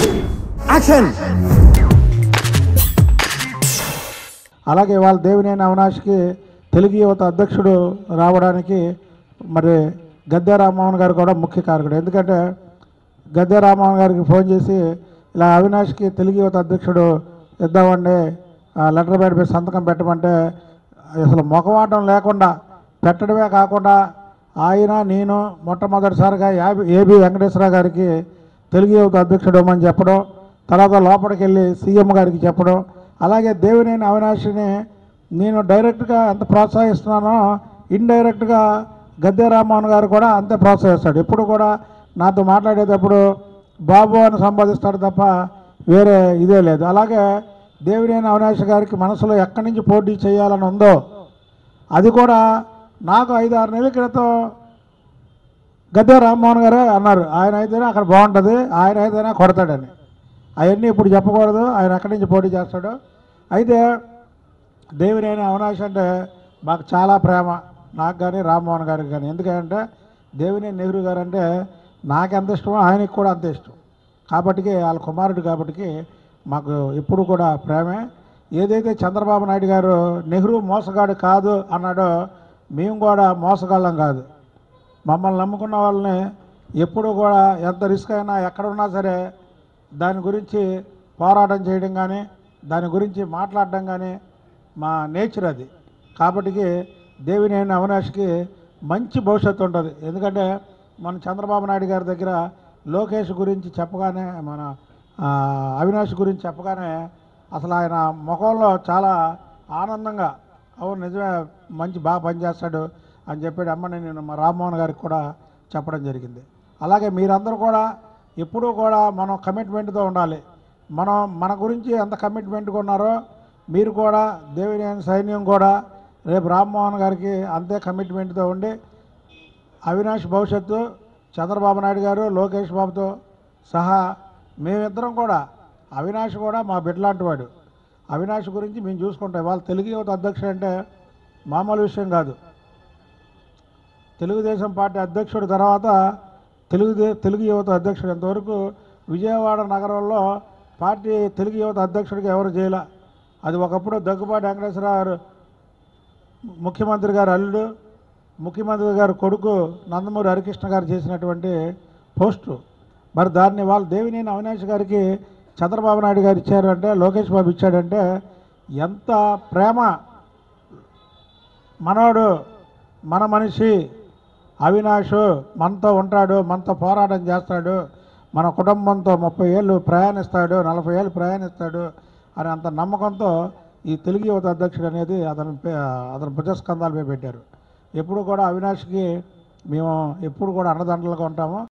action అలాగే వాళ్ళ దేవినేని అవినాష్కి తెలుగు యువత అధ్యక్షుడు రావడానికి మరి గద్దె రామ్మోహన్ గారు కూడా ముఖ్య కారకుడు ఎందుకంటే గద్దె రామ్మోహన్ గారికి ఫోన్ చేసి ఇలా అవినాష్కి తెలుగు యువత అధ్యక్షుడు ఇద్దామండి ఆ లెటర్ ప్యాడ్ మీద సంతకం పెట్టమంటే అసలు ముఖవాటం లేకుండా పెట్టడమే కాకుండా ఆయన నేను మొట్టమొదటిసారిగా యాబి ఏబి వెంకటేశ్వర గారికి తెలుగు యువత అధ్యక్షుడు ఇవ్వమని చెప్పడం తర్వాత లోపలికి వెళ్ళి సీఎం గారికి చెప్పడం అలాగే దేవినేని అవినాష్ని నేను డైరెక్ట్గా ఎంత ప్రోత్సహిస్తున్నానో ఇండైరెక్ట్గా గద్దె రామ్మోహన్ గారు కూడా అంతే ప్రోత్సహిస్తాడు ఎప్పుడు కూడా నాతో మాట్లాడేటప్పుడు బాబు అని సంబోధిస్తాడు తప్ప వేరే ఇదే లేదు అలాగే దేవినేని అవినాష్ గారికి మనసులో ఎక్కడి నుంచి పోటీ చేయాలని ఉందో అది కూడా నాకు ఐదు ఆరు నెలల క్రితం గద్దె రామ్మోహన్ గారే అన్నారు ఆయన అయితేనే అక్కడ బాగుంటుంది ఆయన అయితేనే కొడతాడని అవన్నీ ఇప్పుడు చెప్పకూడదు ఆయన ఎక్కడి నుంచి పోటీ చేస్తాడు అయితే దేవినేని అవినాష్ అంటే మాకు చాలా ప్రేమ నాకు కానీ రామ్మోహన్ గారికి కానీ ఎందుకంటే దేవినేని నెహ్రూ గారు అంటే నాకెంత ఇష్టమో ఆయనకి కూడా అంత ఇష్టం కాబట్టి వాళ్ళ కుమారుడు కాబట్టి మాకు ఎప్పుడు కూడా ప్రేమే ఏదైతే చంద్రబాబు నాయుడు గారు నెహ్రూ మోసగాడు కాదు అన్నాడో మేము కూడా మోసగాళ్ళం కాదు మమ్మల్ని నమ్ముకున్న వాళ్ళని ఎప్పుడు కూడా ఎంత రిస్క్ అయినా ఎక్కడున్నా సరే దాని గురించి పోరాటం చేయడం కానీ దాని గురించి మాట్లాడడం కానీ మా నేచర్ అది కాబట్టి దేవినేని అవినాష్కి మంచి భవిష్యత్తు ఉంటుంది ఎందుకంటే మన చంద్రబాబు నాయుడు గారి దగ్గర లోకేష్ గురించి చెప్పగానే మన ఆ, అవినాష్ గురించి చెప్పగానే అసలు ఆయన ముఖంలో చాలా ఆనందంగా అవును నిజమే మంచి బాగా పనిచేస్తాడు అని చెప్పాడు అమ్మని నేను మా రామ్మోహన్ గారికి కూడా చెప్పడం జరిగింది అలాగే మీరందరూ కూడా ఎప్పుడూ కూడా మనం కమిట్మెంట్తో ఉండాలి మనం మన గురించి ఎంత కమిట్మెంట్గా ఉన్నారో మీరు కూడా దేవినేని సైన్యం కూడా రేపు రామ్మోహన్ గారికి అంతే కమిట్మెంట్తో ఉండి అవినాష్ భవిష్యత్తు చంద్రబాబు నాయుడు గారు లోకేష్ బాబుతో సహా మేమిద్దరం కూడా అవినాష్ కూడా మా బిడ్డలాంటి వాడు అవినాష్ గురించి మేము చూసుకుంటాం వాళ్ళ తెలుగు యువత అధ్యక్షుడు అంటే మామూలు విషయం కాదు తెలుగుదేశం పార్టీ అధ్యక్షుడు తర్వాత తెలుగు తెలుగు యువత అధ్యక్షుడు ఇంతవరకు విజయవాడ నగరంలో పార్టీ తెలుగు యువత అధ్యక్షుడిగా ఎవరు చేయలే అది ఒకప్పుడు దగ్గుబాటి వెంకటేశ్వరరావు గారు ముఖ్యమంత్రి గారు అల్లుడు ముఖ్యమంత్రి గారు కొడుకు నందమూరి హరికృష్ణ గారు చేసినటువంటి పోస్టు మరి దాన్ని వాళ్ళు దేవినేని అవినాష్ గారికి చంద్రబాబు నాయుడు గారు ఇచ్చారంటే లోకేష్ బాబు ఇచ్చాడంటే ఎంత ప్రేమ మనోడు మన మనిషి అవినాష్ మనతో ఉంటాడు మనతో పోరాటం చేస్తాడు మన కుటుంబంతో ముప్పై ఏళ్ళు ప్రయాణిస్తాడు నలభై ఏళ్ళు ప్రయాణిస్తాడు అని అంత నమ్మకంతో ఈ తెలుగు యువత అధ్యక్షుడు అనేది అతని పే- అతని భుజస్కంధాలపై పెట్టారు ఎప్పుడు కూడా అవినాష్కి మేము ఎప్పుడు కూడా అండదండలుగా ఉంటాము